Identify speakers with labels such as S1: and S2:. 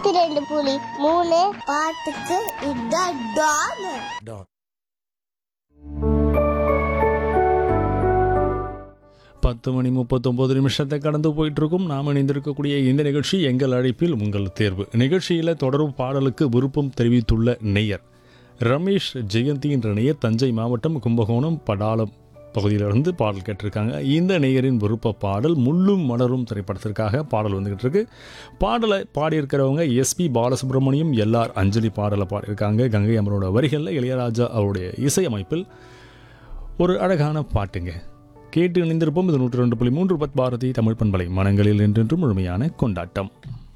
S1: நூத்தி ரெண்டு புலி மூணு பாட்டுக்கு இதான் டான்
S2: பத்து மணி முப்பத்தொம்பது நிமிஷத்தை கடந்து போயிட்டு இருக்கும் நாம் இணைந்திருக்கக்கூடிய இந்த நிகழ்ச்சி எங்கள் அழைப்பில் உங்கள் தேர்வு நிகழ்ச்சியில் தொடரும் பாடலுக்கு விருப்பம் தெரிவித்துள்ள நேயர் ரமேஷ் ஜெயந்தி என்ற நேயர் தஞ்சை மாவட்டம் கும்பகோணம் படாலம் பகுதியிலிருந்து பாடல் கேட்டிருக்காங்க இந்த நேயரின் விருப்ப பாடல் முள்ளும் மலரும் திரைப்படத்திற்காக பாடல் வந்துகிட்டு இருக்கு பாடலை பாடியிருக்கிறவங்க எஸ்பி பாலசுப்ரமணியம் எல்ஆர் அஞ்சலி பாடலை பாடியிருக்காங்க கங்கை அமரோட வரிகளில் இளையராஜா அவருடைய இசையமைப்பில் ஒரு அழகான பாட்டுங்க கேட்டு இணைந்திருப்போம் இது நூற்றி ரெண்டு புள்ளி மூன்று பத் பாரதி தமிழ் பண்பலை மனங்களில் என்றென்றும் முழுமையான கொண்டாட்டம்